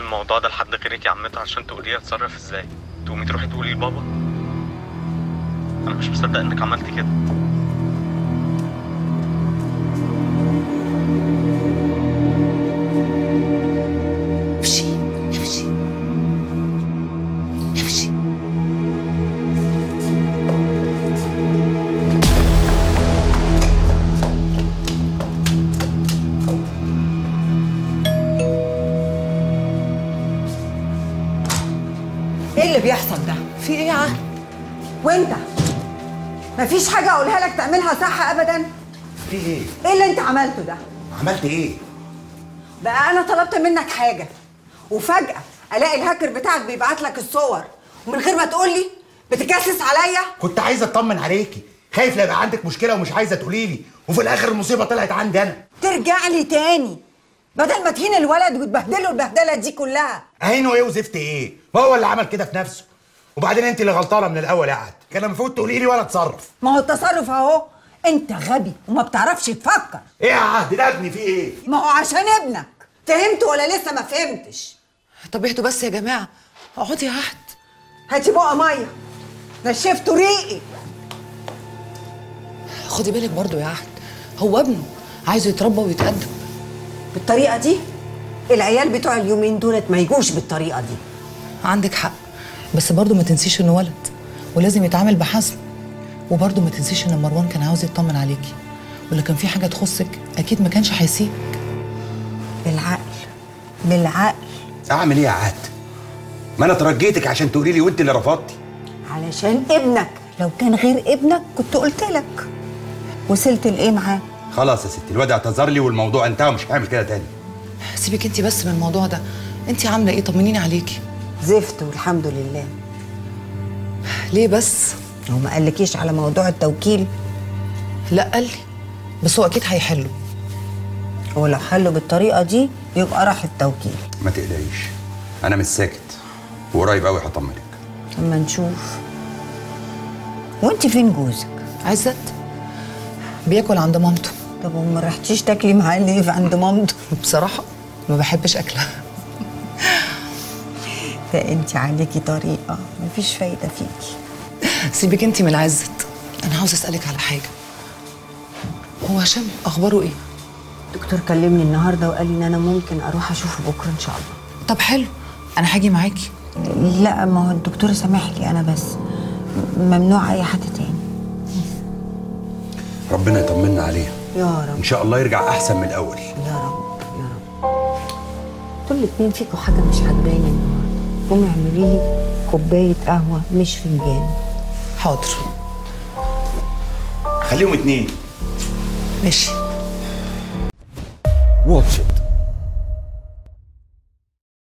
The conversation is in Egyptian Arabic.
الموضوع ده لحد غيرك يا عمتها عشان تقولي لي اتصرف ازاي تقومي تروحي تقولي لبابا انا مش مصدق انك عملتي كده امشي امشي امشي ايه اللي بيحصل ده؟ في ايه يا عهد وانت مفيش حاجة اقولها لك تعملها صح ابدا؟ في ايه؟ ايه اللي انت عملته ده؟ عملت ايه؟ بقى انا طلبت منك حاجة وفجأة الاقي الهاكر بتاعك بيبعت لك الصور ومن غير ما تقول لي بتجسس عليا كنت عايزه اطمن عليكي خايف لا يبقى عندك مشكله ومش عايزه تقولي لي وفي الاخر المصيبه طلعت عندي انا ترجع لي تاني بدل ما تهين الولد وتبهدله البهدله دي كلها عينه ايه وزفت ايه؟ ما هو اللي عمل كده في نفسه وبعدين انت اللي غلطانه من الاول يا قعد كان المفروض تقولي لي ولا اتصرف ما هو التصرف اهو انت غبي وما بتعرفش تفكر ايه يا عهد ده ابني في ايه؟ ما هو عشان ابنك فهمت ولا لسه ما فهمتش طب اهدوا بس يا جماعه اقعدي يا عهد هاتي بقى ميه نشفت ريقي خدي بالك برضو يا عهد هو ابنه عايز يتربى ويتقدم بالطريقه دي العيال بتوع اليومين دولت ما يجوش بالطريقه دي عندك حق بس برضو ما تنسيش انه ولد ولازم يتعامل بحزم وبرضو ما تنسيش ان مروان كان عاوز يطمن عليكي ولا كان في حاجه تخصك اكيد ما كانش هيسيبك بالعقل بالعقل اعمل ايه يا عهد؟ ما انا ترجيتك عشان تقولي لي وانت اللي رفضتي علشان ابنك لو كان غير ابنك كنت قلت لك وصلت لايه معاه خلاص يا ستي الواد اعتذر لي والموضوع انتهى ومش هعمل كده تاني سيبك انت بس من الموضوع ده انت عامله ايه طمنيني عليكي زفت والحمد لله ليه بس هو ما قالكيش على موضوع التوكيل لا قال لي بس هو اكيد هيحله هو لو حله بالطريقه دي يبقى راح التوكيل ما تقلقيش انا مش ساكت وقريب قوي هطمنك اما نشوف وانت فين جوزك عزت بياكل عند مامته طب وما رحتيش تاكلي معاه ليه في عند مامته بصراحه ما بحبش اكلها ده انت عليكي طريقه مفيش فايده فيكي سيبك انت من عزت انا عاوز اسالك على حاجه هو هشام اخباره ايه الدكتور كلمني النهارده وقال لي ان انا ممكن اروح اشوفه بكره ان شاء الله طب حلو انا هاجي معاكي لا ما هو الدكتور سامح لي انا بس ممنوع اي حد تاني ربنا يطمنا عليه يا ان رب شاء الله يرجع احسن من الاول يا رب يا رب انتوا الاتنين فيكوا حاجه مش عجباني النهارده قومي اعملي لي كوبايه قهوه مش فنجان حاضر خليهم اتنين ماشي واتش إت